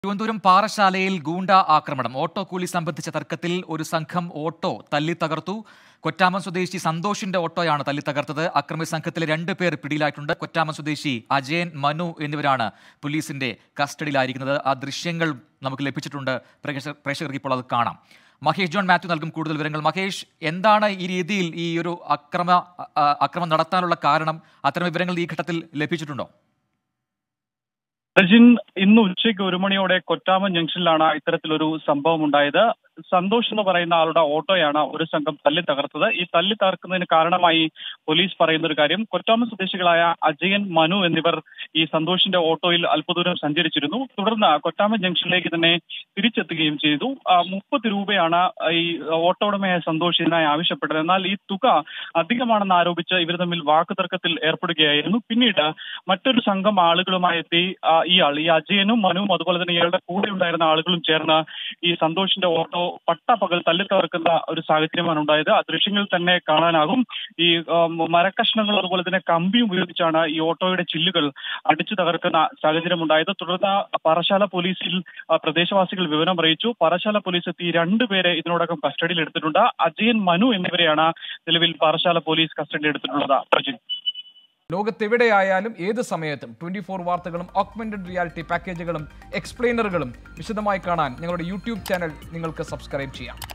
തിരുവനന്തപുരം പാറശാലയിൽ ഗൂണ്ട ആക്രമണം ഓട്ടോ കൂലി സംബന്ധിച്ച തർക്കത്തിൽ ഒരു സംഘം ഓട്ടോ തല്ലി തകർത്തു കൊറ്റാമം സ്വദേശി സന്തോഷിന്റെ ഓട്ടോയാണ് തല്ലി തകർത്തത് അക്രമി സംഘത്തിലെ രണ്ട് പേർ പിടിയിലായിട്ടുണ്ട് കൊറ്റാമം സ്വദേശി അജയൻ മനു എന്നിവരാണ് പോലീസിന്റെ കസ്റ്റഡിയിലായിരിക്കുന്നത് ആ ദൃശ്യങ്ങൾ നമുക്ക് ലഭിച്ചിട്ടുണ്ട് പ്രേക്ഷ- പ്രേക്ഷകർക്ക് ഇപ്പോൾ അത് കാണാം മഹേഷ് ജോൺ മാത്യു നൽകും കൂടുതൽ വിവരങ്ങൾ മഹേഷ് എന്താണ് ഈ രീതിയിൽ ഈ ഒരു അക്രമ ആ, അക്രമം നടത്താനുള്ള കാരണം അത്തരം വിവരങ്ങൾ ഈ ഘട്ടത്തിൽ ലഭിച്ചിട്ടുണ്ടോ റജിൻ ഇന്ന് ഉച്ചയ്ക്ക് ഒരു മണിയോടെ കൊറ്റാമം ജംഗ്ഷനിലാണ് ഇത്തരത്തിലൊരു സംഭവം ഉണ്ടായത് സന്തോഷ് എന്ന് പറയുന്ന ആളുടെ ഓട്ടോയാണ് ഒരു സംഘം തല്ലി തകർത്തത് ഈ തല്ലി തകർക്കുന്നതിന് കാരണമായി പോലീസ് പറയുന്ന ഒരു കാര്യം കൊറ്റാമം സ്വദേശികളായ അജയൻ മനു എന്നിവർ ഈ സന്തോഷിന്റെ ഓട്ടോയിൽ അല്പദൂരം സഞ്ചരിച്ചിരുന്നു തുടർന്ന് കൊറ്റാമം ജംഗ്ഷനിലേക്ക് തന്നെ തിരിച്ചെത്തുകയും ചെയ്തു മുപ്പത് രൂപയാണ് ഈ ഓട്ടോ ഉടമയായ സന്തോഷ് ഇതിനായി ആവശ്യപ്പെട്ടത് എന്നാൽ ഈ തുക അധികമാണെന്ന് ആരോപിച്ച് ഇവർ തമ്മിൽ വാക്കുതർക്കത്തിൽ ഏർപ്പെടുകയായിരുന്നു പിന്നീട് മറ്റൊരു സംഘം ആളുകളുമായി എത്തി ആ, ഇയാൾ ഈ അജയനും മനുവും അതുപോലെ തന്നെ ഇയാളുടെ കൂടെ ഉണ്ടായിരുന്ന ആളുകളും ചേർന്ന് ഈ സന്തോഷിന്റെ ഓട്ടോ പട്ടപകൽ തല്ലി തകർക്കുന്ന ഒരു സാഹചര്യമാണ് ഉണ്ടായത് ആ ദൃശ്യങ്ങളിൽ തന്നെ കാണാനാകും ഈ ആ, മരക്കഷ്ണങ്ങൾ അതുപോലെ തന്നെ കമ്പി ഉപയോഗിച്ചാണ് ഈ ഓട്ടോയുടെ ചില്ലുകൾ അടിച്ചു തകർക്കുന്ന സാഹചര്യം ഉണ്ടായത് തുടർന്ന് പാറശാല പോലീസിൽ ആ, പ്രദേശവാസികൾ വിവരം അറിയിച്ചു പാറശാല പോലീസ് എത്തി രണ്ടുപേരെ ഇതിനോടകം കസ്റ്റഡിയിൽ എടുത്തിട്ടുണ്ട് അജയൻ മനു എന്നിവരെയാണ് നിലവിൽ പാറശാല പോലീസ് കസ്റ്റഡിയിൽ എടുത്തിട്ടുള്ളത് പ്രജിൻ ലോകത്തെവിടെയായാലും ഏത് സമയത്തും ട്വന്റി ഫോർ വാർത്തകളും ഓഗ്മെന്റഡ് റിയാലിറ്റി പാക്കേജുകളും എക്സ്പ്ലെയിനറുകളും വിശദമായി കാണാൻ ഞങ്ങളുടെ യൂട്യൂബ് ചാനൽ നിങ്ങൾക്ക് സബ്സ്ക്രൈബ് ചെയ്യാം